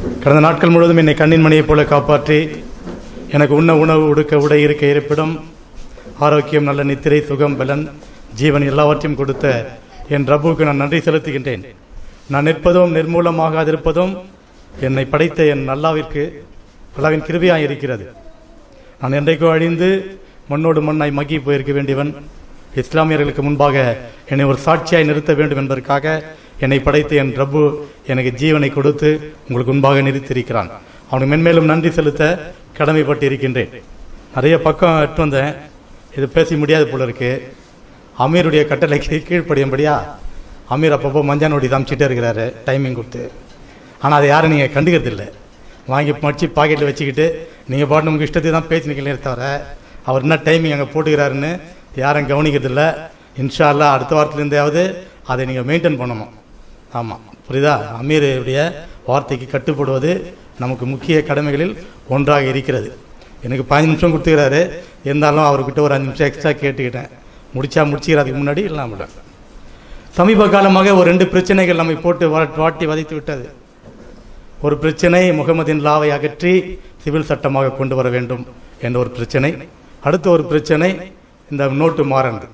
கடந்த நாட்கள் முழுவதும் என்னை கண்ணின் மணியைப் போல காப்பாற்றி எனக்கு உண்ண உணவு உடுக்க உடை இருக்க இருப்பிடம் ஆரோக்கியம் நல்ல நித்திரை சுகம் பலன் ஜீவன் எல்லாவற்றையும் கொடுத்த என் ரப்புவுக்கு நான் நன்றி செலுத்துகின்றேன் நான் நிற்பதும் நிர்மூலமாகாதிருப்பதும் என்னை படைத்த என் அல்லாவிற்கு அல்லாவின் கிருபையாய் இருக்கிறது நான் என்றைக்கோ அழிந்து மண்ணோடு மண்ணாய் மக்கி போயிருக்க வேண்டியவன் இஸ்லாமியர்களுக்கு முன்பாக என்னை ஒரு சாட்சியாய் நிறுத்த வேண்டும் என்பதற்காக என்னை படைத்த என் ரப்பு எனக்கு ஜீவனை கொடுத்து உங்களுக்கு முன்பாக நிறுத்தியிருக்கிறான் அவனுக்கு மென்மேலும் நன்றி செலுத்த கடமைப்பட்டு இருக்கின்றேன் நிறைய பக்கம் எட்டு வந்தேன் இது பேசி முடியாது போல இருக்கு அமீருடைய கட்டளைக்கு கீழ்ப்படியும்படியா அமீர் அப்பப்போ மஞ்சள் நோடி காமிச்சிட்டே இருக்கிறாரு டைமிங் கொடுத்து ஆனால் அதை யாரும் நீங்கள் கண்டுக்கிறது இல்லை வாங்கி மடிச்சு பாக்கெட்டில் வச்சுக்கிட்டு நீங்கள் பாட்டு உங்கள் இஷ்டத்தை தான் பேசினீங்களே தவிர அவர் என்ன டைமிங் அங்கே போட்டுக்கிறாருன்னு யாரும் கவனிக்கிறது இல்லை இன்ஷா அல்லாஹ் அடுத்த வாரத்துலேருந்தாவது அதை நீங்கள் மெயின்டைன் பண்ணணும் ஆமாம் புரியுதா அமீருடைய வார்த்தைக்கு கட்டுப்படுவது நமக்கு முக்கிய கடமைகளில் ஒன்றாக இருக்கிறது எனக்கு பதினஞ்சு நிமிஷம் கொடுத்துக்கிறாரு இருந்தாலும் அவர்கிட்ட ஒரு அஞ்சு நிமிஷம் எக்ஸ்ட்ரா கேட்டுக்கிட்டேன் முடிச்சா முடிச்சுக்கிறதுக்கு முன்னாடி இல்லாமல் சமீப காலமாக ஒரு ரெண்டு பிரச்சனைகள் நம்மை போட்டு வா- வாட்டி வதைத்து விட்டது ஒரு பிரச்சனை முகமதின் லாவை அகற்றி சிவில் சட்டமாக கொண்டு வர வேண்டும் என்ற ஒரு பிரச்சனை அடுத்த ஒரு பிரச்சனை இந்த நோட்டு மாறன்று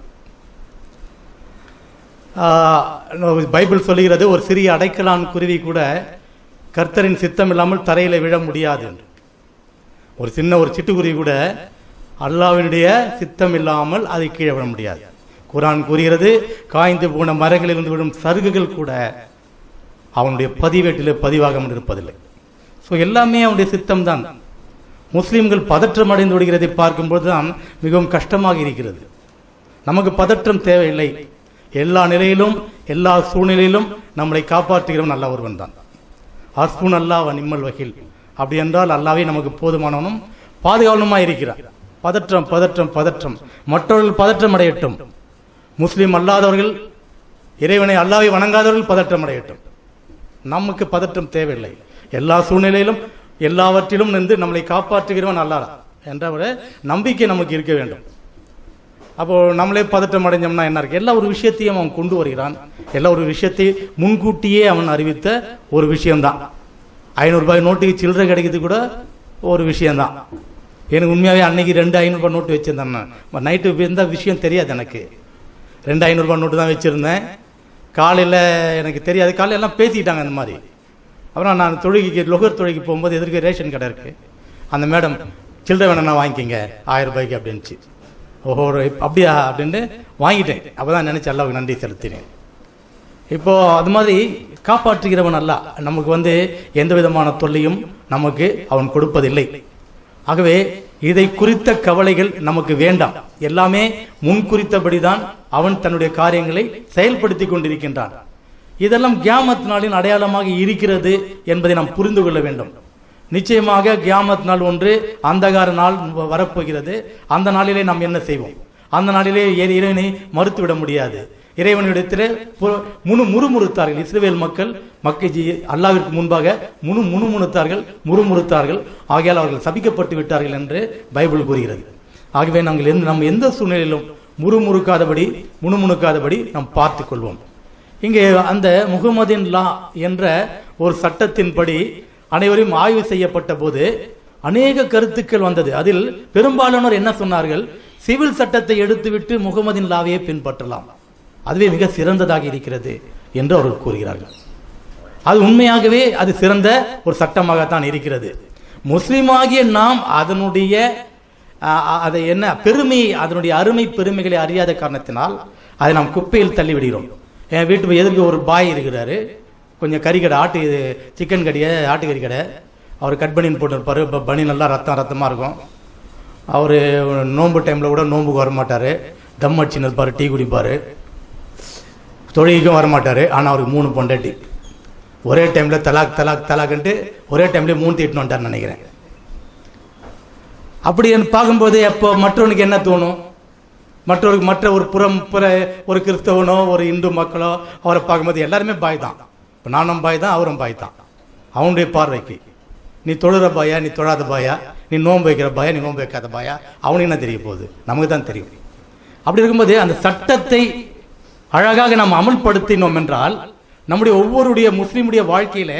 ஆஹ், பைபிள் சொல்லுகிறது ஒரு சிறிய அடைக்கலான் குருவி கூட கர்த்தரின் சித்தம் இல்லாமல் தரையில விழ முடியாது என்று. ஒரு சின்ன ஒரு சிட்டுக்குருவி கூட அல்லாவினுடைய சித்தம் இல்லாமல் அதை கீழே விழ முடியாது குரான் கூறுகிறது காய்ந்து போன மரங்களிலிருந்து விழும் சருகுகள் கூட அவனுடைய பதிவேட்டிலே பதிவாக இருப்பதில்லை ஸோ எல்லாமே அவனுடைய சித்தம் தான் முஸ்லிம்கள் பதற்றம் அடைந்து விடுகிறதை பார்க்கும்போது தான் மிகவும் கஷ்டமாக இருக்கிறது நமக்கு பதற்றம் தேவையில்லை எல்லா நிலையிலும் எல்லா சூழ்நிலையிலும் நம்மளை காப்பாற்றுகிறவன் நல்ல ஒருவன் தான் அஸ்புன் அல்லாஹ் நிம்மல் வகில் அப்படி என்றால் அல்லாவே நமக்கு போதுமானவனும் பாதுகாவலுமாய் இருக்கிறார் பதற்றம் பதற்றம் பதற்றம் மற்றவர்கள் பதற்றம் அடையட்டும் முஸ்லிம் அல்லாதவர்கள் இறைவனை அல்லாவை வணங்காதவர்கள் பதற்றம் அடையட்டும் நமக்கு பதற்றம் தேவையில்லை எல்லா சூழ்நிலையிலும் எல்லாவற்றிலும் நின்று நம்மளை காப்பாற்றுகிறவன் அல்லாஹ் என்ற ஒரு நம்பிக்கை நமக்கு இருக்க வேண்டும் அப்போ நம்மளே பதட்டம் அடைஞ்சோம்னா என்ன இருக்கு எல்லா ஒரு விஷயத்தையும் அவன் கொண்டு வருகிறான் எல்லா ஒரு விஷயத்தை முன்கூட்டியே அவன் அறிவித்த ஒரு விஷயம்தான் ஐநூறு ரூபாய் நோட்டுக்கு சில்லறை கிடைக்கிறது கூட ஒரு விஷயம்தான் எனக்கு உண்மையாகவே அன்னைக்கு ரெண்டு ஐநூறுரூபா நோட்டு வச்சிருந்தேன் நான் நைட்டு இருந்த விஷயம் தெரியாது எனக்கு ரெண்டு ஐநூறுரூபா நோட்டு தான் வச்சுருந்தேன் காலையில் எனக்கு தெரியாது காலையில எல்லாம் பேசிக்கிட்டாங்க அந்த மாதிரி அப்புறம் நான் தொழுகைக்கு லொகர் தொழுகைக்கு போகும்போது எதிர்க்க ரேஷன் கடை இருக்குது அந்த மேடம் சில்லறை வேணும்னா வாங்கிக்கிங்க ஆயிரம் ரூபாய்க்கு அப்படின்னுச்சு ஓஹோ இப்~ அப்படியா அப்படின்ட்டு வாங்கிட்டேன் அப்போ தான் நினச்சி அல்லாவுக்கு நன்றி செலுத்தினேன் இப்போ அது மாதிரி காப்பாற்றுகிறவன் அல்ல நமக்கு வந்து எந்த விதமான தொல்லையும் நமக்கு அவன் கொடுப்பதில்லை ஆகவே இதை குறித்த கவலைகள் நமக்கு வேண்டாம் எல்லாமே முன் குறித்தபடிதான் அவன் தன்னுடைய காரியங்களை செயல்படுத்தி கொண்டிருக்கின்றான் இதெல்லாம் கியாமத் நாளின் அடையாளமாக இருக்கிறது என்பதை நாம் புரிந்து கொள்ள வேண்டும் நிச்சயமாக கியாமத் நாள் ஒன்று அந்தகார நாள் வரப்போகிறது அந்த நாளிலே நாம் என்ன செய்வோம் அந்த நாளிலே இறை- இறைவனை மறுத்து விட முடியாது இறைவனிடத்திலே பு- முணு முறுமுறுத்தார்கள் இஸ்ரவேல் மக்கள் மக்கள் ஜி- அல்லாவிற்கு முன்பாக முணு முணுமுணுத்தார்கள் முறுமுறுத்தார்கள் ஆகையால் அவர்கள் சபிக்கப்பட்டு விட்டார்கள் என்று பைபிள் கூறுகிறது ஆகவே நாங்கள் எந்த நம்ம எந்த சூழ்நிலையிலும் முறுமுறுக்காதபடி முணுமுணுக்காதபடி நாம் பார்த்துக் கொள்வோம் இங்கே அந்த முகமதின் லா என்ற ஒரு சட்டத்தின்படி அனைவரையும் ஆய்வு செய்யப்பட்ட போது அநேக கருத்துக்கள் வந்தது அதில் பெரும்பாலானோர் என்ன சொன்னார்கள் சிவில் சட்டத்தை எடுத்துவிட்டு முகமதின் லாவையே பின்பற்றலாம் அதுவே மிக சிறந்ததாக இருக்கிறது என்று அவர்கள் கூறுகிறார்கள் அது உண்மையாகவே அது சிறந்த ஒரு சட்டமாகத்தான் இருக்கிறது முஸ்லிமாகிய நாம் அதனுடைய அஹ், அஹ், அதை என்ன பெருமை அதனுடைய அருமை பெருமைகளை அறியாத காரணத்தினால் அதை நாம் குப்பையில் தள்ளி விடுகிறோம் என் வீட்டு எதிர்க்கு ஒரு பாய் இருக்கிறாரு கொஞ்சம் கறிக்கடை ஆட்டு சிக்கன் கடையை ஆட்டுக்கறி கடை அவர் கட் பனியன் போட்டிருப்பாரு இப்போ பனி நல்லா ரத்தம் ரத்தமாக இருக்கும் அவர் நோன்பு டைமில் கூட நோன்புக்கு வர மாட்டார் தம் அடிச்சுன்னு இருப்பார் டீ குடிப்பார் தொழுகைக்கும் வர மாட்டார் ஆனால் அவருக்கு மூணு பொண்டாட்டி ஒரே டைமில் தலாக் தலாக் தலாக்ன்ட்டு ஒரே டைம்லேயே மூணு தீட்டுன்னு வந்துட்டார்னு நினைக்கிறேன் அப்படி பார்க்கும்போது அப்போ மற்றவனுக்கு என்ன தோணும் மற்றவருக்கு மற்ற ஒரு புறம் புற ஒரு கிறிஸ்தவனோ ஒரு இந்து மக்களோ அவரை பார்க்கும்போது எல்லாருமே பாய் தான் இப்போ நானும் பாய் தான் அவரும் பாய் தான் அவனுடைய பார்வைக்கு நீ தொழுற பாயா நீ தொழாத பாயா நீ நோன்பு வைக்கிற பாயா நீ நோன்பு வைக்காத பாயா அவனுக்கு என்ன தெரிய போகுது நமக்கு தான் தெரியும் அப்படி இருக்கும்போது அந்த சட்டத்தை அழகாக நாம் அமல்படுத்தினோம் என்றால் நம்முடைய ஒவ்வொருடைய முஸ்லீமுடைய வாழ்க்கையில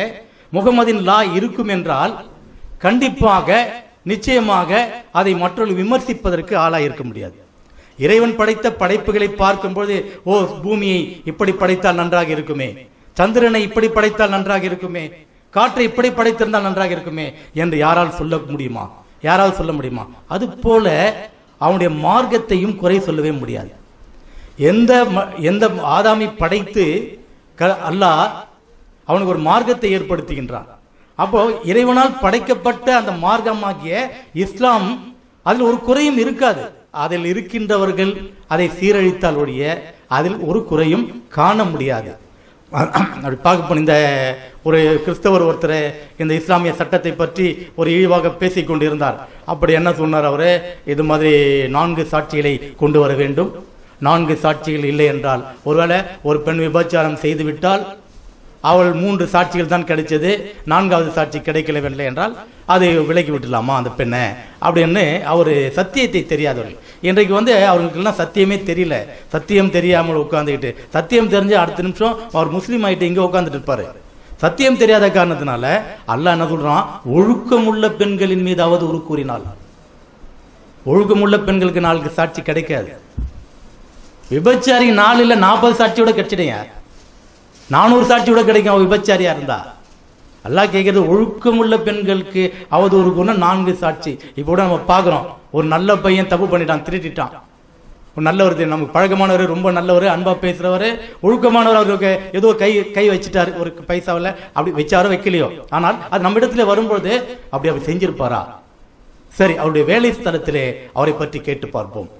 முகமதின் லா இருக்கும் என்றால் கண்டிப்பாக நிச்சயமாக அதை மற்றவர்கள் விமர்சிப்பதற்கு ஆளாக இருக்க முடியாது இறைவன் படைத்த படைப்புகளை பார்க்கும்போது ஓ பூமியை இப்படி படைத்தால் நன்றாக இருக்குமே சந்திரனை இப்படி படைத்தால் நன்றாக இருக்குமே காற்றை இப்படி படைத்திருந்தால் நன்றாக இருக்குமே என்று யாரால் சொல்ல முடியுமா யாரால் சொல்ல முடியுமா அது போல அவனுடைய மார்க்கத்தையும் குறை சொல்லவே முடியாது எந்த ம- எந்த ஆதாமி படைத்து க- அல்லாஹ் அவனுக்கு ஒரு மார்க்கத்தை ஏற்படுத்துகின்றான் அப்போ இறைவனால் படைக்கப்பட்ட அந்த மார்க்கமாகிய இஸ்லாம் அதில் ஒரு குறையும் இருக்காது அதில் இருக்கின்றவர்கள் அதை சீரழித்தால் ஒழிய அதில் ஒரு குறையும் காண முடியாது அப்படி பார்க்க போன இந்த ஒரு கிறிஸ்தவர் ஒருத்தர் இந்த இஸ்லாமிய சட்டத்தை பற்றி ஒரு இழிவாக பேசிக் கொண்டிருந்தார் அப்படி என்ன சொன்னார் அவரு இது மாதிரி நான்கு சாட்சிகளை கொண்டு வர வேண்டும் நான்கு சாட்சிகள் இல்லை என்றால் ஒருவேளை ஒரு பெண் விபச்சாரம் செய்துவிட்டால் அவள் மூன்று சாட்சிகள் தான் கிடைச்சது நான்காவது சாட்சி கிடைக்கலவில்லை என்றால் அதை விலக்கி விட்டுலாமா அந்த பெண்ணை அப்படின்னு அவர் சத்தியத்தை தெரியாதவர்கள் இன்றைக்கு வந்து அவர்களுக்கெல்லாம் சத்தியமே தெரியல சத்தியம் தெரியாமல் உட்கார்ந்துக்கிட்டு சத்தியம் தெரிஞ்சு அடுத்த நிமிஷம் அவர் முஸ்லீம் ஆயிட்டு இங்கே உட்காந்துட்டு இருப்பாரு சத்தியம் தெரியாத காரணத்தினால அல்லாஹ் என்ன சொல்றான் ஒழுக்கமுள்ள பெண்களின் மீதாவது ஒரு கூறினாள் ஒழுக்கமுள்ள பெண்களுக்கு நாளுக்கு சாட்சி கிடைக்காது விபச்சாரி நாலு இல்ல நாற்பது சாட்சியோட கிடைச்சிடுங்க நானூறு சாட்சியோட கிடைக்கும் அவ விபச்சாரியா இருந்தா அல்லாஹ் கேட்கறது ஒழுக்கமுள்ள பெண்களுக்கு அவதூறு குணம் நான்கு சாட்சி இப்போ கூட நம்ம பார்க்குறோம் ஒரு நல்ல பையன் தப்பு பண்ணிட்டான் திருட்டிட்டான் ஒரு நல்லவர் தெரியும், நமக்கு பழக்கமானவர் ரொம்ப நல்லவர் அன்பா பேசுறவர் ஒழுக்கமானவர் அவருக்கு ஏதோ கை கை வச்சுட்டாரு ஒரு பைசாவில் அப்படி வச்சாரோ வைக்கலையோ ஆனால் அது நம்ம இடத்துல வரும்பொழுது அப்படி அவர் செஞ்சிருப்பாரா சரி அவருடைய வேலை ஸ்தலத்திலே அவரை பற்றி கேட்டு பார்ப்போம்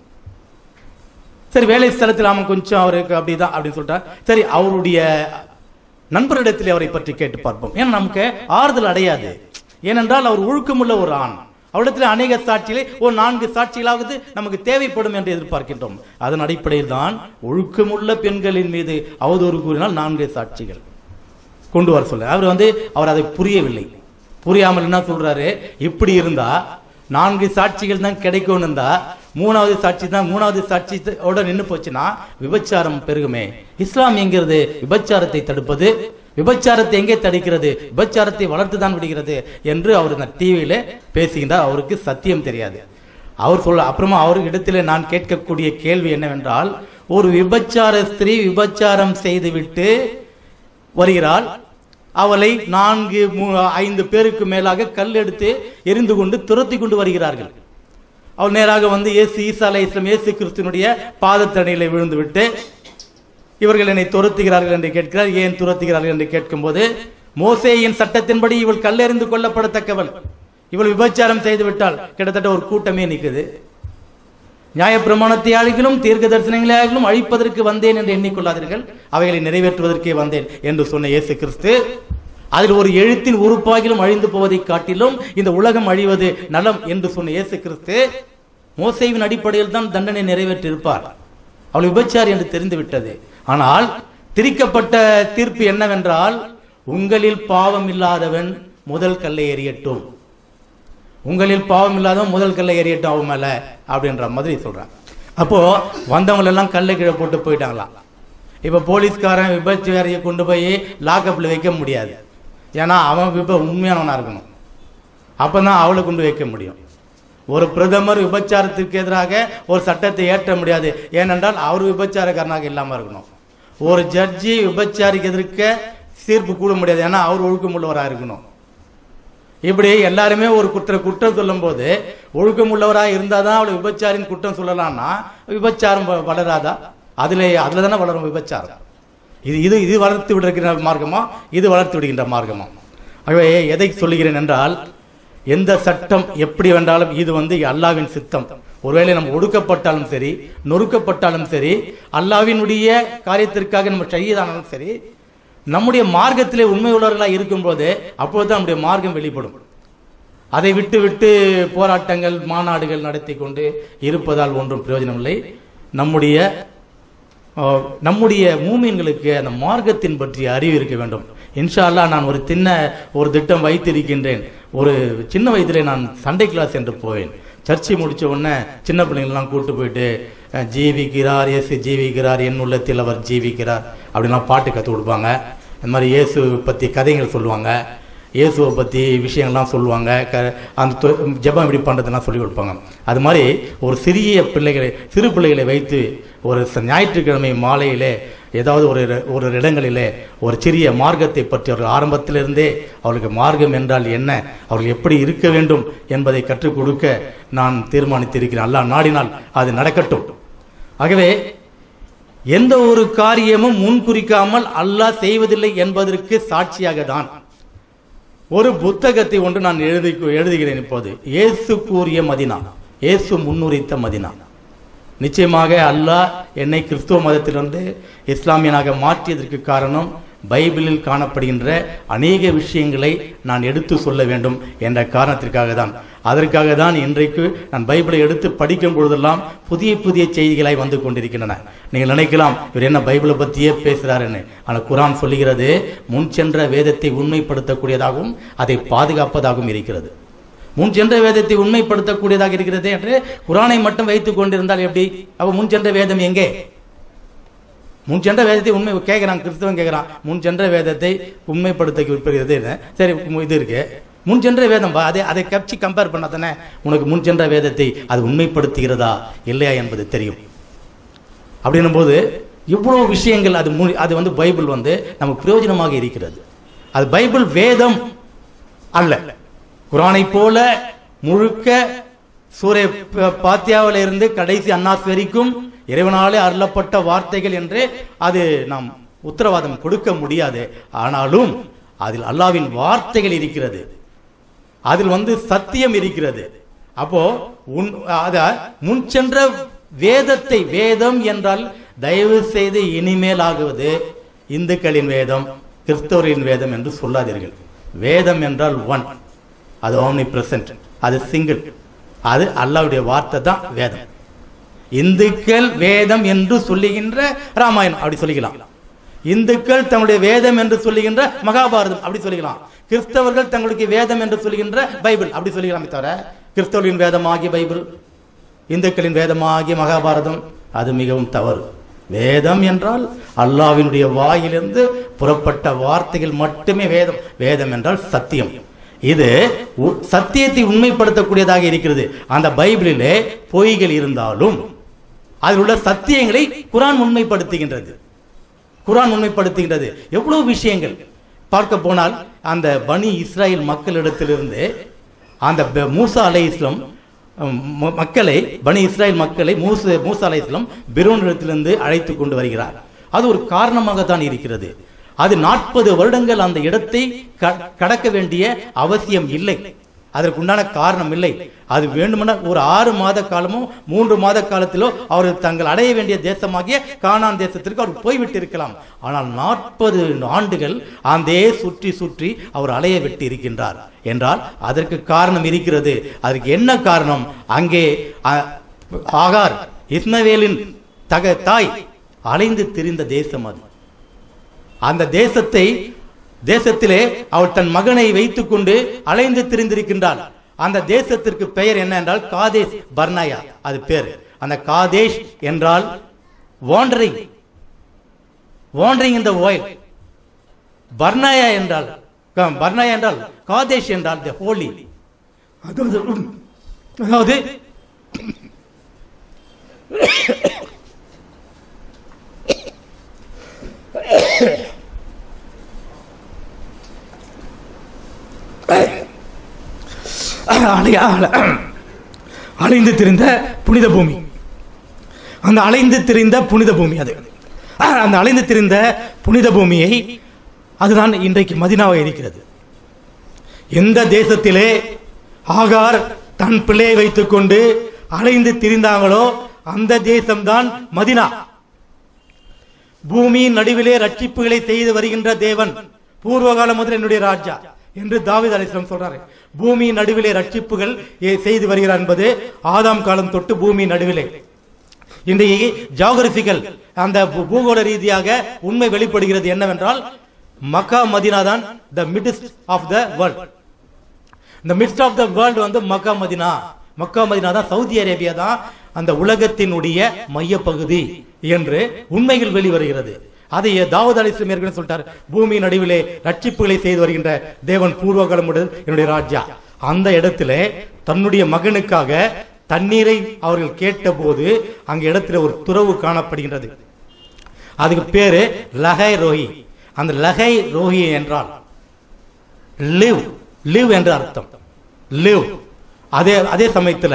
சரி வேலை ஸ்தலத்தில் அவன் கொஞ்சம் அவருக்கு அப்படிதான் அப்படின்னு சொல்லிட்டா சரி அவருடைய நண்பரிடத்தில் அவரை பற்றி கேட்டு பார்ப்போம் ஏன்னா நமக்கு ஆறுதல் அடையாது ஏனென்றால் அவர் ஒழுக்கமுள்ள ஒரு ஆண் அவரிடத்தில் அநேக சாட்சிகளே ஒரு நான்கு சாட்சிகளாவது நமக்கு தேவைப்படும் என்று எதிர்பார்க்கின்றோம் அதன் அடிப்படையில் தான் ஒழுக்கமுள்ள பெண்களின் மீது அவதூறு கூறினால் நான்கு சாட்சிகள் கொண்டு வர சொல்ல அவர் வந்து அவர் அதை புரியவில்லை புரியாமல் என்ன சொல்றாரு இப்படி இருந்தா நான்கு சாட்சிகள் தான் கிடைக்கும்னு இருந்தா மூணாவது சாட்சி தான் மூணாவது சாட்சியோட நின்னு போச்சுன்னா விபச்சாரம் பெருகுமே இஸ்லாம் என்கிறது விபச்சாரத்தை தடுப்பது விபச்சாரத்தை எங்கே தடுக்கிறது விபச்சாரத்தை வளர்த்து தான் விடுகிறது என்று அவர் இந்த டிவியில பேசுகின்றார் அவருக்கு சத்தியம் தெரியாது அவர் சொல்ல அப்புறமா அவருக்கு இடத்துல நான் கேட்கக்கூடிய கேள்வி என்னவென்றால் ஒரு விபச்சார ஸ்திரீ விபச்சாரம் செய்துவிட்டு வருகிறாள் அவளை நான்கு மூ- ஐந்து பேருக்கு மேலாக கல் எடுத்து எரிந்து கொண்டு துரத்தி கொண்டு வருகிறார்கள் அவள் நேராக வந்து இயேசு ஈசா அலை இஸ்லாம் இயேசு கிறிஸ்துனுடைய பாதத்தணையில விழுந்து விட்டு இவர்கள் என்னை துரத்துகிறார்கள் என்று கேட்கிறார் ஏன் துரத்துகிறார்கள் என்று கேட்கும்போது மோசேயின் சட்டத்தின்படி இவள் கல்லெறிந்து கொல்லப்படத்தக்கவள் இவள் விபச்சாரம் செய்து விட்டால் கிட்டத்தட்ட ஒரு கூட்டமே நிக்குது நியாயப்பிரமாணத்தை ஆளுகளும் தீர்க்க தரிசனங்களை ஆளுகளும் அழிப்பதற்கு வந்தேன் என்று எண்ணிக்கொள்ளாதீர்கள் அவைகளை நிறைவேற்றுவதற்கே வந்தேன் என்று சொன்ன இயேசு கிறிஸ்து அதில் ஒரு எழுத்தின் உறுப்பாகிலும் அழிந்து போவதை காட்டிலும் இந்த உலகம் அழிவது நலம் என்று சொன்ன இயேசு கிறிஸ்து மோசைவின் அடிப்படையில் தான் தண்டனை நிறைவேற்றியிருப்பார் அவள் விபச்சாரி என்று தெரிந்து விட்டது ஆனால் திரிக்கப்பட்ட தீர்ப்பு என்னவென்றால் உங்களில் பாவம் இல்லாதவன் முதல் கல்லை எறியட்டும் உங்களில் பாவம் இல்லாதவன் முதல் கல்லை எறியட்டும் அவன் மேல அப்படின்ற மாதிரி சொல்றான் அப்போ வந்தவங்க எல்லாம் கல்லை கீழே போட்டு போயிட்டாங்களாம் இப்ப போலீஸ்காரன் விபச்சாரியை கொண்டு போய் லாக்அப்ல வைக்க முடியாது ஏன்னா அவன் விப உண்மையானவனா இருக்கணும் அப்பதான் அவளை கொண்டு வைக்க முடியும் ஒரு பிரதமர் விபச்சாரத்திற்கு எதிராக ஒரு சட்டத்தை ஏற்ற முடியாது ஏனென்றால் அவர் விபச்சாரக்காரனாக இல்லாம இருக்கணும் ஒரு ஜட்ஜி விபச்சாரிக்கு எதிர்க்க தீர்ப்பு கூட முடியாது ஏன்னா அவர் ஒழுக்கமுள்ளவராக இருக்கணும் இப்படி எல்லாருமே ஒரு குற்ற குற்றம் சொல்லும்போது ஒழுக்கம் உள்ளவராக இருந்தால் தான் அவளை விபச்சாரின் குற்றம் சொல்லலாம்னா விபச்சாரம் வ- வளராதா அதுல அதுல தானே வளரும் விபச்சாரம் இது இது இது வளர்த்து விடுகிற மார்க்கமா இது வளர்த்து விடுகின்ற மார்க்கமா ஆகவே எதை சொல்லுகிறேன் என்றால் எந்த சட்டம் எப்படி வேண்டாலும் இது வந்து அல்லாவின் சித்தம் ஒருவேளை நம்ம ஒடுக்கப்பட்டாலும் சரி நொறுக்கப்பட்டாலும் சரி அல்லாவினுடைய காரியத்திற்காக நம்ம செய்யதானாலும் சரி நம்முடைய மார்க்கத்திலே உண்மை உள்ளவர்களாக இருக்கும்போது அப்பொழுது நம்முடைய மார்க்கம் வெளிப்படும் அதை விட்டு விட்டு போராட்டங்கள் மாநாடுகள் நடத்தி கொண்டு இருப்பதால் ஒன்றும் பிரயோஜனம் இல்லை நம்முடைய அஹ், நம்முடைய மூமியன்களுக்கு அந்த மார்க்கத்தின் பற்றிய அறிவு இருக்க வேண்டும் இன்ஷா அல்லாஹ் நான் ஒரு சின்ன ஒரு திட்டம் வைத்திருக்கின்றேன் ஒரு சின்ன வயதிலே நான் சண்டே கிளாஸ் என்று போவேன் சர்ச்சை முடிச்ச உடனே சின்ன பிள்ளைங்கள்லாம் கூட்டு போயிட்டு அஹ், ஜீவிக்கிறார் இயேசு ஜீவிக்கிறார் என் உள்ளத்தில் அவர் ஜீவிக்கிறார் அப்படின்லாம் பாட்டு கற்றுக் கொடுப்பாங்க இந்த மாதிரி இயேசு பற்றி கதைகள் சொல்லுவாங்க இயேசுவை பற்றி விஷயங்கள்லாம் சொல்லுவாங்க க அந்த தொ- ஜெபம் எப்படி பண்ணுறதுலாம் சொல்லி கொடுப்பாங்க அது மாதிரி ஒரு சிறிய பிள்ளைகளை சிறு பிள்ளைகளை வைத்து ஒரு ச- ஞாயிற்றுக்கிழமை மாலையிலே ஏதாவது ஒரு இட- ஒரு இடங்களிலே ஒரு சிறிய மார்க்கத்தை பற்றி அவர்கள் ஆரம்பத்திலிருந்தே அவர்களுக்கு மார்க்கம் என்றால் என்ன அவர்கள் எப்படி இருக்க வேண்டும் என்பதை கற்றுக் கொடுக்க நான் தீர்மானித்திருக்கிறேன் அல்லாஹ் நாடினால் அது நடக்கட்டும் ஆகவே எந்த ஒரு காரியமும் முன்குறிக்காமல் அல்லாஹ் செய்வதில்லை என்பதற்கு சாட்சியாக தான் ஒரு புத்தகத்தை ஒன்று நான் எழுதி எழுதுகிறேன் இப்போது இயேசு கூறிய மதினா இயேசு முன்னுரைத்த மதினா நிச்சயமாக அல்லாஹ் என்னை கிறிஸ்துவ மதத்திலிருந்து இஸ்லாமியனாக மாற்றியதற்கு காரணம் பைபிளில் காணப்படுகின்ற அநேக விஷயங்களை நான் எடுத்து சொல்ல வேண்டும் என்ற காரணத்திற்காக தான் அதற்காக தான் இன்றைக்கு நான் பைபிளை எடுத்து படிக்கும் பொழுதெல்லாம் புதிய புதிய செய்திகளாய் வந்து கொண்டிருக்கின்றன நீங்கள் நினைக்கலாம் இவர் என்ன பைபிளை பற்றியே பேசுகிறாருன்னு ஆனால் குரான் சொல்லுகிறது முன் சென்ற வேதத்தை உண்மைப்படுத்தக்கூடியதாகவும் அதை பாதுகாப்பதாகவும் இருக்கிறது முன் சென்ற வேதத்தை உண்மைப்படுத்தக்கூடியதாக இருக்கிறது என்று குரானை மட்டும் வைத்துக் கொண்டிருந்தால் எப்படி அப்ப முன் சென்ற வேதம் எங்கே முன் சென்ற வேதத்தை உண்மை கேட்கிறான் கிறிஸ்தவன் கேட்கிறான் முன் சென்ற வேதத்தை உண்மைப்படுத்த விற்பது சரி உம் இது இருக்கு முன் சென்ற வேதம் பா, அதை அதை கப்சி கம்பேர் பண்ண தானே உனக்கு முன் சென்ற வேதத்தை அது உண்மைப்படுத்துகிறதா இல்லையா என்பது தெரியும் அப்படின்னும் போது இவ்வளவு விஷயங்கள் அது மு- அது வந்து பைபிள் வந்து நமக்கு பிரயோஜனமாக இருக்கிறது அது பைபிள் வேதம் அல்ல குரானை போல முழுக்க சூரிய பாத்தியாவில இருந்து கடைசி அன்னாஸ் வரைக்கும் இறைவனாலே அருளப்பட்ட வார்த்தைகள் என்று அது நாம் உத்தரவாதம் கொடுக்க முடியாது ஆனாலும் அதில் அல்லாவின் வார்த்தைகள் இருக்கிறது அதில் வந்து சத்தியம் இருக்கிறது அப்போ உன் அத முன் சென்ற வேதத்தை வேதம் என்றால் தயவு செய்து இனிமேல் ஆகுவது இந்துக்களின் வேதம் கிறிஸ்தவரின் வேதம் என்று சொல்லாதீர்கள் வேதம் என்றால் ஒன் அது ஓம்னி பிரசன்ட் அது சிங்கிள் அது அல்லாவுடைய வார்த்தை தான் வேதம் இந்துக்கள் வேதம் என்று சொல்லுகின்ற ராமாயணம் அப்படி சொல்லிக்கலாம் இந்துக்கள் தங்களுடைய வேதம் என்று சொல்லுகின்ற மகாபாரதம் அப்படி சொல்லிக்கலாம் கிறிஸ்தவர்கள் தங்களுக்கு வேதம் என்று சொல்லுகின்ற பைபிள் அப்படி சொல்லிக்கலாமே தவிர கிறிஸ்தவர்களின் வேதமாகிய பைபிள் இந்துக்களின் வேதமாகிய மகாபாரதம் அது மிகவும் தவறு வேதம் என்றால் அல்லாவினுடைய வாயிலிருந்து புறப்பட்ட வார்த்தைகள் மட்டுமே வேதம் வேதம் என்றால் சத்தியம் இது உ- சத்தியத்தை உண்மைப்படுத்தக்கூடியதாக இருக்கிறது அந்த பைபிளிலே பொய்கள் இருந்தாலும் அதில் உள்ள சத்தியங்களை குரான் உண்மைப்படுத்துகின்றது குரான் உண்மைப்படுத்துகின்றது எவ்வளவு விஷயங்கள் பார்க்க போனால் அந்த பனி இஸ்ராயல் மக்களிடத்திலிருந்து அந்த பெ- மூசா அலை இஸ்லாம் ம- மக்களை பனி இஸ்ராயல் மக்களை மூச மூசா அலை இஸ்லாம் பெரோனிடத்திலிருந்து அழைத்து கொண்டு வருகிறார் அது ஒரு காரணமாக தான் இருக்கிறது அது நாற்பது வருடங்கள் அந்த இடத்தை க- கடக்க வேண்டிய அவசியம் இல்லை அதற்குண்டான காரணம் இல்லை அது வேண்டுமென ஒரு ஆறு மாத காலமோ மூன்று மாத காலத்திலோ அவர்கள் தங்கள் அடைய வேண்டிய தேசமாகிய கானான் தேசத்திற்கு அவர் போய்விட்டு இருக்கலாம் ஆனால் நாற்பது ஆண்டுகள் அந்தே சுற்றி சுற்றி அவர் அலைய விட்டு இருக்கின்றார் என்றால் அதற்கு காரணம் இருக்கிறது அதற்கு என்ன காரணம் அங்கே அ- ஆகார் இஸ்மவேலின் தக தாய் அலைந்து திரிந்த தேசம் அது அந்த தேசத்தை தேசத்திலே அவள் தன் மகனை வைத்துக்கொண்டு அலைந்து திரிந்திருக்கின்றாள் அந்த தேசத்திற்கு பெயர் என்ன என்றால் காதேஷ் பர்னாயா அது பேர் அந்த காதேஷ் என்றால் வாண்டரிங் வாண்டரிங் இந்த ஓயில் பர்னாயா என்றால் க- பர்னாயா என்றால் காதேஷ் என்றால் தி ஹோலி அதாவது அதாவது அலை- அல- அலைந்து திரிந்த புனித பூமி அந்த அலைந்து திரிந்த புனித பூமி அது அந்த அலைந்து திரிந்த புனித பூமியை அதுதான் இன்றைக்கு மதினாவாக இருக்கிறது எந்த தேசத்திலே ஆகார் தன் பிள்ளையை வைத்துக்கொண்டு அலைந்து திரிந்தாங்களோ அந்த தேசம்தான் மதினா பூமியின் நடுவிலே ரட்சிப்புகளை செய்து வருகின்ற தேவன் பூர்வகாலம் முதல் என்னுடைய ராஜா என்று தாவீது அலிஸ்லாம் சொல்றாரு பூமியின் நடுவிலே ரட்சிப்புகள் ஏ- செய்து வருகிறார் என்பது ஆதாம் காலம் தொட்டு பூமியின் நடுவிலே இன்றைக்கு ஜியாகிரபிக்கல் அந்த பூ- பூகோள ரீதியாக உண்மை வெளிப்படுகிறது என்னவென்றால் மக்கா மதினா தான் the midst of the world இந்த மிஸ்ட் ஆஃப் த வேர்ல்டு வந்து மக்கா மதினா மக்கா மதினா தான் சவுதி அரேபியா தான் அந்த உலகத்தினுடைய மையப்பகுதி என்று உண்மைகள் வெளிவருகிறது அதை தாவூத் அலிஸ்லம் ஏற்கனவே சொல்லிட்டார் பூமியின் நடுவிலே ரட்சிப்புகளை செய்து வருகின்ற தேவன் பூர்வகாலமுடன் என்னுடைய ராஜா அந்த இடத்துல தன்னுடைய மகனுக்காக தண்ணீரை அவர்கள் கேட்டபோது அங்க இடத்துல ஒரு துறவு காணப்படுகின்றது அதுக்கு பேரு லகை ரோஹி அந்த லகை ரோஹி என்றால் லிவ் லிவ் என்ற அர்த்தம் லிவ் அதே அதே சமயத்துல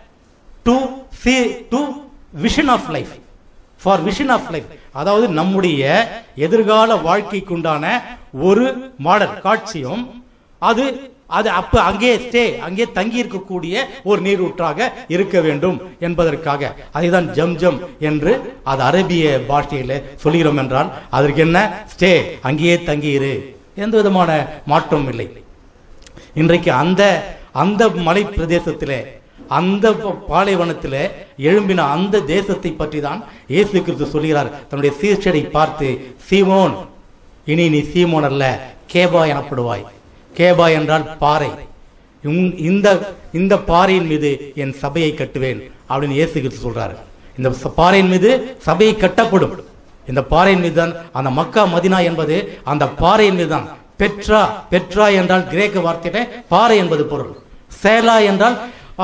to see to vision of life for vision of life அதாவது நம்முடைய எதிர்கால வாழ்க்கைக்குண்டான ஒரு மாடல் காட்சியும் அது அது அப்ப அங்கே ஸ்டே அங்கே தங்கி இருக்கக்கூடிய ஒரு நீரூற்றாக இருக்க வேண்டும் என்பதற்காக அதைதான் ஜம் ஜம் என்று அது அரபிய பாஷையில சொல்கிறோம் என்றால் அதற்கு என்ன ஸ்டே அங்கேயே தங்கியிரு எந்த விதமான மாற்றமும் இல்லை இன்றைக்கு அந்த அந்த மலை பிரதேசத்திலே அந்த ப- பாலைவனத்திலே எழும்பின அந்த தேசத்தை பற்றி தான் இயேசு கிறிஸ்து சொல்கிறார் தன்னுடைய சீர்ஷரை பார்த்து சீமோன் இனி நீ சீமோன் அல்ல கேபா எனப்படுவாய் கேபா என்றால் பாறை உன்- இந்த இந்த பாறையின் மீது என் சபையை கட்டுவேன் அப்படின்னு இயேசு கிறிஸ்து சொல்றாரு இந்த ச- பாறையின் மீது சபையை கட்டப்படும் இந்த பாறையின் மீது தான் அந்த மக்கா மதினா என்பது அந்த பாறையின் மீது தான் பெட்ரா பெட்ரா என்றால் கிரேக்க வார்த்தையில பாறை என்பது பொருள் சேலா என்றால் ஆ,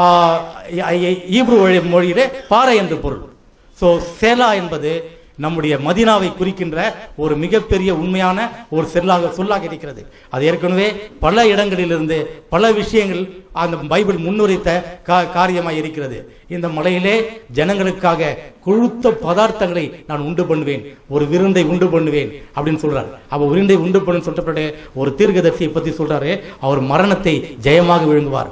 ஈ- ஈப்ரு வழி மொழியிலே பாறை என்று பொருள் சோ சேலா என்பது நம்முடைய மதினாவை குறிக்கின்ற ஒரு மிகப்பெரிய உண்மையான ஒரு செல்லாக சொல்லாக இருக்கிறது அது ஏற்கனவே பல இடங்களிலிருந்து பல விஷயங்கள் அந்த பைபிள் முன்னுரைத்த கா- காரியமாய் இருக்கிறது இந்த மலையிலே ஜனங்களுக்காக கொழுத்த பதார்த்தங்களை நான் உண்டு பண்ணுவேன் ஒரு விருந்தை உண்டு பண்ணுவேன் அப்படின்னு சொல்றாரு அப்ப விருந்தை உண்டு பண்ணு சொல்லிட்டு ஒரு தீர்க்கதரிசியை பத்தி சொல்றாரு அவர் மரணத்தை ஜெயமாக விழுங்குவார்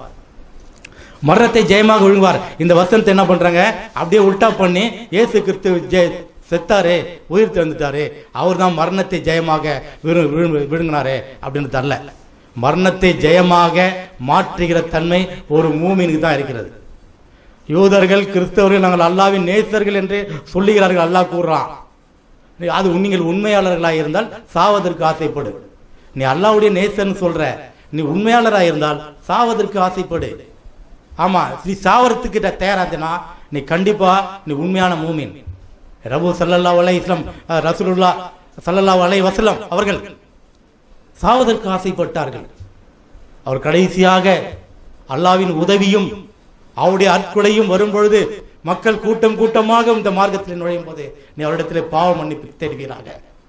மரணத்தை ஜெயமாக விழுங்குவார் இந்த வசனத்தை என்ன பண்றாங்க அப்படியே உல்டா பண்ணி இயேசு கிறிஸ்து ஜெய செத்தாரு உயிர் திறந்துட்டாரு அவர் தான் மரணத்தை ஜெயமாக விழு- விழு- விழுங்கினாரு அப்படின்னு தரல மரணத்தை ஜெயமாக மாற்றுகிற தன்மை ஒரு மூமினுக்கு தான் இருக்கிறது யூதர்கள் கிறிஸ்தவர்கள் நாங்கள் அல்லாவின் நேசர்கள் என்று சொல்லுகிறார்கள் அல்லாஹ் கூறுறான் நீ- அது உன் நீங்கள் உண்மையாளர்களாக இருந்தால் சாவதற்கு ஆசைப்படு நீ அல்லாவுடைய நேசன்னு சொல்ற நீ உண்மையாளராக இருந்தால் சாவதற்கு ஆசைப்படு ஆமா நீ சாவறதுக்கு த- தயாரா இருந்தனா நீ கண்டிப்பா நீ உண்மையான மூமின் ரபு சல்லல்லாஹு அலைஹி இஸ்லாம் ரசூலுல்லா சல்லல்லாஹு அலைஹி வஸல்லம் அவர்கள் சாவதற்கு ஆசைப்பட்டார்கள் அவர் கடைசியாக அல்லாவின் உதவியும் அவருடைய அற்கொலையும் வரும்பொழுது மக்கள் கூட்டம் கூட்டமாக இந்த மார்க்கத்தில் நுழையும் போது நீ அவரிடத்தில் பாவ மன்னிப்பு தேடுவீராக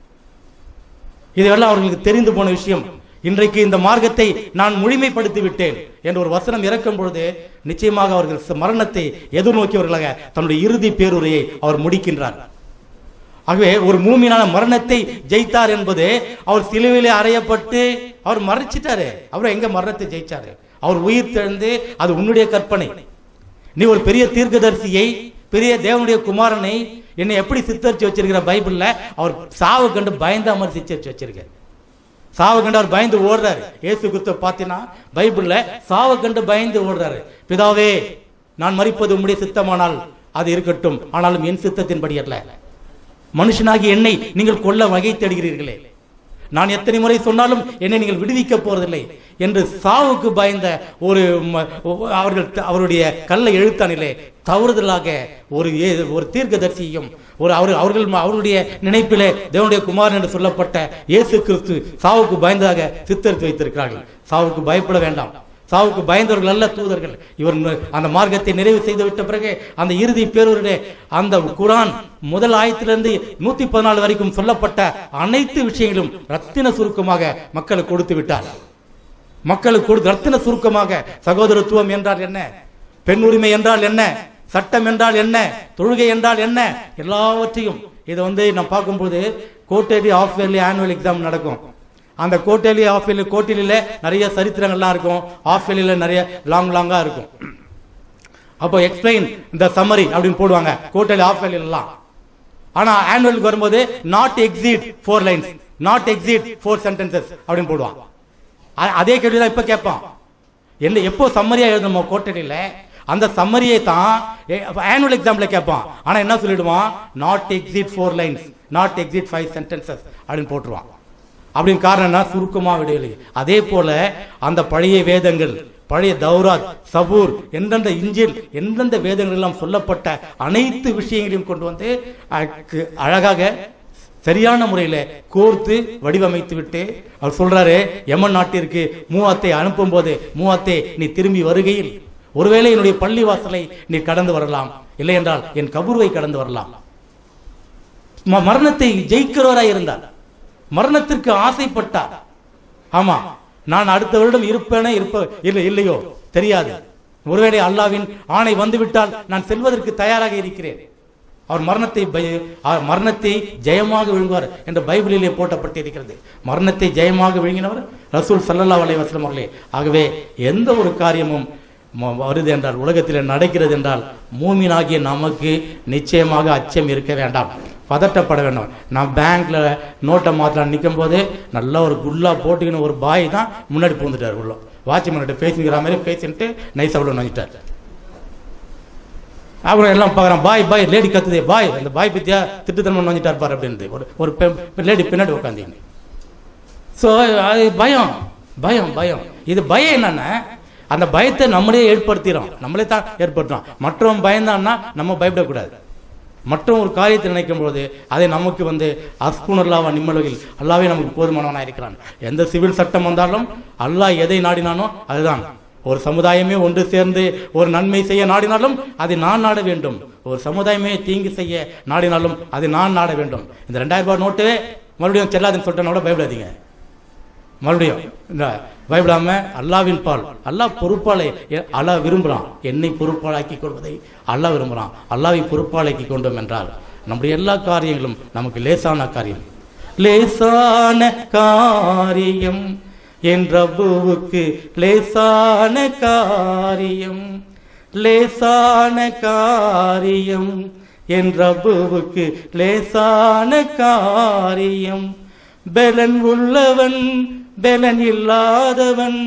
இதெல்லாம் அவர்களுக்கு தெரிந்து போன விஷயம் இன்றைக்கு இந்த மார்க்கத்தை நான் முழுமைப்படுத்தி விட்டேன் என்ற ஒரு வசனம் இறக்கும் பொழுது நிச்சயமாக அவர்கள் ச- மரணத்தை எதிர்நோக்கியவர்களாக தன்னுடைய இறுதி பேருரையை அவர் முடிக்கின்றார் ஆகவே ஒரு மூமினான மரணத்தை ஜெயித்தார் என்பது அவர் சிலுவையிலே அறையப்பட்டு அவர் மறைச்சிட்டாரு அவர் எங்க மரணத்தை ஜெயிச்சாரு அவர் உயிர் தெழுந்து அது உன்னுடைய கற்பனை நீ ஒரு பெரிய தீர்க்கதரிசியை பெரிய தேவனுடைய குமாரனை என்னை எப்படி சித்தரிச்சு வச்சிருக்கிற பைபிள்ல அவர் சாவு கண்டு பயந்த மாதிரி சித்தரிச்சு வச்சிருக்க சாவு கண்டு அவர் பயந்து ஓடுறாரு இயேசு கிறிஸ்துவ பார்த்தீங்கன்னா பைபிள்ல சாவு கண்டு பயந்து ஓடுறாரு பிதாவே நான் மறிப்பது உம்முடைய சித்தமானால் அது இருக்கட்டும் ஆனாலும் என் சித்தத்தின்படி அல்ல மனுஷனாகி என்னை நீங்கள் கொல்ல வகை தேடுகிறீர்களே நான் எத்தனை முறை சொன்னாலும் என்னை நீங்கள் விடுவிக்க போறதில்லை என்று சாவுக்கு பயந்த ஒரு ம- அவர்கள் த- அவருடைய கல்லை எழுத்தானிலே தவறுதலாக ஒரு ஏ- ஒரு தீர்க்கதரிசியும் ஒரு அவர் அவர்கள் ம- அவருடைய நினைப்பிலே தேவனுடைய குமாரன் என்று சொல்லப்பட்ட இயேசு கிறிஸ்து சாவுக்கு பயந்ததாக சித்தரித்து வைத்திருக்கிறார்கள் சாவுக்கு பயப்பட வேண்டாம் சாவுக்கு பயந்தவர்கள் அல்ல தூதர்கள் இவர் ந- அந்த மார்க்கத்தை நிறைவு செய்து விட்ட பிறகு அந்த இறுதி பேரூரிலே அந்த குரான் முதல் ஆயத்திலிருந்து நூத்தி பதினாலு வரைக்கும் சொல்லப்பட்ட அனைத்து விஷயங்களும் ரத்தின சுருக்கமாக மக்களுக்கு கொடுத்து விட்டார் மக்களுக்கு கொடுத்து ரத்தின சுருக்கமாக சகோதரத்துவம் என்றால் என்ன பெண் உரிமை என்றால் என்ன சட்டம் என்றால் என்ன தொழுகை என்றால் என்ன எல்லாவற்றையும் இதை வந்து நான் பார்க்கும்போது quarterly half yearly annual exam நடக்கும் அந்த கோட்டேலி ஆஃப் இயர்லி கோட்டிலில் நிறைய சரித்திரங்கள்லாம் இருக்கும் ஆஃப் இயர்லியில் நிறைய லாங் லாங்கா இருக்கும் அப்போ எக்ஸ்பிளைன் இந்த சம்மரி அப்படின்னு போடுவாங்க கோட்டேலி ஆஃப் இயர்லாம் ஆனா ஆனுவலுக்கு வரும்போது not exceed four lines not exceed four sentences அப்படின்னு போடுவான் அ- அதே கேள்வி தான் இப்ப கேட்பான் என்ன எப்போ சம்மரியா எழுதணுமோ கோட்டடியில் அந்த சம்மரியை தான் ஆனுவல் எக்ஸாம்ல கேட்பான் ஆனா என்ன சொல்லிடுவான் not exceed four lines not exceed five sentences அப்படின்னு போட்டுருவான் அப்படின்னு காரணம் என்ன சுருக்கமா விடையில்லை அதே போல அந்த பழைய வேதங்கள் பழைய தௌராத் சபூர் எந்தெந்த இஞ்சில் எந்தெந்த வேதங்கள் எல்லாம் சொல்லப்பட்ட அனைத்து விஷயங்களையும் கொண்டு வந்து அ- அழகாக சரியான முறையில கோர்த்து வடிவமைத்து விட்டு அவர் சொல்றாரு யமன் நாட்டிற்கு மூவாத்தை அனுப்பும் போது மூவாத்தே நீ திரும்பி வருகையில் ஒருவேளை என்னுடைய பள்ளி வாசலை நீ கடந்து வரலாம் இல்லை என்றால் என் கபூர்வை கடந்து வரலாம் ம- மரணத்தை ஜெயிக்கிறவராய் இருந்தார் மரணத்திற்கு ஆசைப்பட்டார் ஆமா நான் அடுத்த வருடம் இருப்பேனே இருப்ப இல்லை இல்லையோ தெரியாது ஒருவேளை அல்லாவின் ஆணை வந்துவிட்டால் நான் செல்வதற்கு தயாராக இருக்கிறேன் அவர் மரணத்தை பய- ஆ- மரணத்தை ஜெயமாக விழுங்குவார் என்ற பைபிளிலே போட்டப்பட்டிருக்கிறது மரணத்தை ஜெயமாக விழுங்கினவர் ரசூல் சல்லல்லா அலைஹி வஸல்லம் அவர்களே ஆகவே எந்த ஒரு காரியமும் ம- வருது என்றால் உலகத்தில் நடக்கிறது என்றால் மூமினாகிய நமக்கு நிச்சயமாக அச்சம் இருக்க வேண்டாம் பதட்டப்பட வேண்டாம் நான் பேங்க்ல நோட்டை மாத்தலாம் நிற்கும் போதே நல்லா ஒரு குல்லா போட்டுக்கின்னு ஒரு பாய் தான் முன்னாடி பூந்துட்டார் உள்ள வாட்ச்மேன்கிட்ட பேசிக்கிற மாதிரி பேசிட்டு நைஸ் அவ்வளோ நோஞ்சிட்டார் அப்புறம் எல்லாம் பார்க்குறான் பாய் பாய் லேடி கத்துதே பாய் அந்த பாய் பத்தியா திட்டுத்தனமா நோஞ்சிட்டார் பாரு அப்படின்ட்டு ஒரு ஒரு லேடி பின்னாடி உட்காந்தீங்க ஸோ அது பயம் பயம் பயம் இது பயம் என்னன்னா அந்த பயத்தை நம்மளே ஏற்படுத்திடும் நம்மளே தான் ஏற்படுத்துறோம் மற்றவன் பயந்தான்னா நம்ம பயப்படக்கூடாது மற்ற ஒரு காரியத்தை நினைக்கும் போது அதை நமக்கு வந்து அஸ்குனல்லாவா நிம்மலகில் அல்லாவே நமக்கு போதுமானவனாக இருக்கிறான் எந்த சிவில் சட்டம் வந்தாலும் அல்லாஹ் எதை நாடினானோ அதுதான் ஒரு சமுதாயமே ஒன்று சேர்ந்து ஒரு நன்மை செய்ய நாடினாலும் அதை நான் நாட வேண்டும் ஒரு சமுதாயமே தீங்கு செய்ய நாடினாலும் அதை நான் நாட வேண்டும் இந்த ரெண்டாயிரம் ரூபாய் நோட்டு மறுபடியும் செல்லாதுன்னு சொல்லிட்டேன்னா கூட பயப்படாதீங்க மறுபடியும் இந்த பயப்படாம அல்லாவின் பால் அல்லாஹ் பொறுப்பாளை அல்லாஹ் விரும்புகிறான் என்னை பொறுப்பாளாக்கி கொள்வதை அல்லாஹ் விரும்புகிறான் அல்லாவை பொறுப்பாளாக்கி கொண்டோம் என்றால் நம்முடைய எல்லா காரியங்களும் நமக்கு லேசான காரியம் லேசான காரியம் என் ரப்புவுக்கு லேசான காரியம் லேசான காரியம் என் ரப்புவுக்கு லேசான காரியம் பெலன் உள்ளவன் பெலன் இல்லாதவன்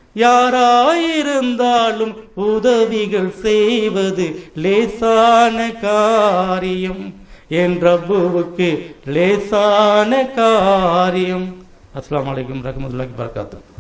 யாராயிருந்தாலும் உதவிகள் செய்வது லேசான காரியம் என் ரப்புவுக்கு லேசான காரியம் அஸ்ஸலாமு அலைக்கும் ரஹ்மத்துல்லாஹி வபரகாத்துஹு